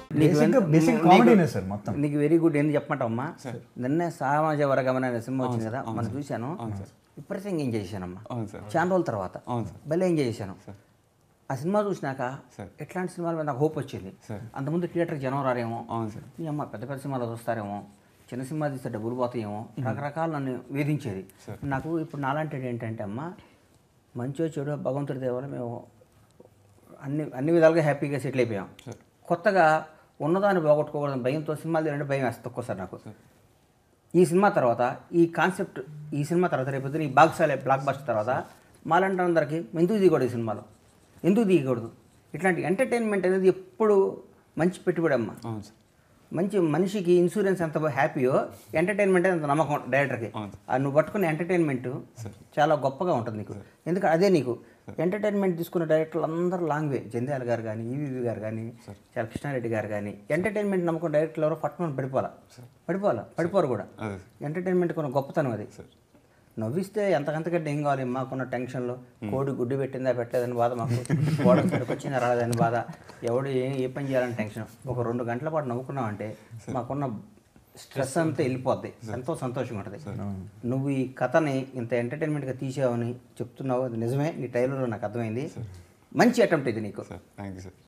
బేసిక్గా basic కామెడీనే sir మొత్తం నీకు వెరీ గుడ్ ఏంది చెప్పమంటావమ్మా నిన్నే సామాజ వర్గం అనే సినిమా వచ్చింది కదా మనం చూశాను విపరీతంగా ఎంజాయ్ చేశానమ్మా అవును సార్ చాలా రోజుల తర్వాత అవును సార్ భలే ఎంజాయ్ చేశాను ఆ సినిమా చూసినాక సార్. ఎట్లాంటి సినిమాల మీద నాకు హోప్ వచ్చింది సార్. అంతకుముందు థియేటర్కి జనం రారేమో అవును సార్ ఈ అమ్మ పెద్ద పెద్ద సినిమాలు చూస్తారేమో చిన్న సినిమా తీస్తే డబ్బులు పోతాయేమో రకరకాలు నన్ను వేధించేది నాకు ఇప్పుడు నాలాంటి ఏంటంటే అమ్మ మంచో చెడు భగవంతుడి దేవాల మేము అన్ని అన్ని విధాలుగా హ్యాపీగా సెటిల్ అయిపోయాం కొత్తగా ఉన్నదాన్ని పోగొట్టుకోకూడదని భయంతో సినిమాలు తీయాలంటే భయం వేస్తుంది ఒక్కోసారి నాకు ఈ సినిమా తర్వాత ఈ కాన్సెప్ట్ ఈ సినిమా తర్వాత రేపు ఈ బాక్సాలే బ్లాక్ బస్టర్ తర్వాత మాలంటే అందరికీ ఎందుకు దిగకూడదు ఈ సినిమాలో ఎందుకు దిగకూడదు ఇట్లాంటి ఎంటర్టైన్మెంట్ అనేది ఎప్పుడు మంచి పెట్టుబడి అమ్మ అవును సార్ మంచి మనిషికి ఇన్సూరెన్స్ ఎంత హ్యాపీయో ఎంటర్టైన్మెంట్ అంత నమ్మకం డైరెక్టర్కి అవును. ఆ నువ్వు పట్టుకునే ఎంటర్టైన్మెంట్ చాలా గొప్పగా ఉంటుంది నీకు ఎందుకంటే అదే నీకు ఎంటర్టైన్మెంట్ తీసుకున్న డైరెక్టర్లు అందరూ లాంగ్ వే జంధ్యాల గారు కానీ ఈవీవి గారు కానీ చాలా కృష్ణారెడ్డి గారు కానీ ఎంటర్టైన్మెంట్ నమ్మకం డైరెక్టర్లు ఎవరో పట్టుకొని పడిపోవాలా పడిపోవాలా పడిపోరు కూడా అదే ఎంటర్టైన్మెంట్ కొన్న గొప్పతనం అది సార్ నవ్విస్తే ఎంతకంతకంటే ఏం కావాలి మాకున్న టెన్షన్లో కోడి గుడ్డు పెట్టిందా పెట్టలేదని బాధ మాకు గోడ వచ్చిందా రాలేదని బాధ ఎవడు ఏ ఏ పని చేయాలని టెన్షన్ ఒక రెండు గంటల పాటు నవ్వుకున్నామంటే మాకున్న స్ట్రెస్ అంతా వెళ్ళిపోద్ది ఎంతో సంతోషంగా ఉంటుంది నువ్వు ఈ కథని ఇంత ఎంటర్టైన్మెంట్గా తీసావని చెప్తున్నావు అది నిజమే నీ టైలర్లో నాకు అర్థమైంది మంచి అటెంప్ట్ ఇది నీకు సార్ థ్యాంక్ యూ సార్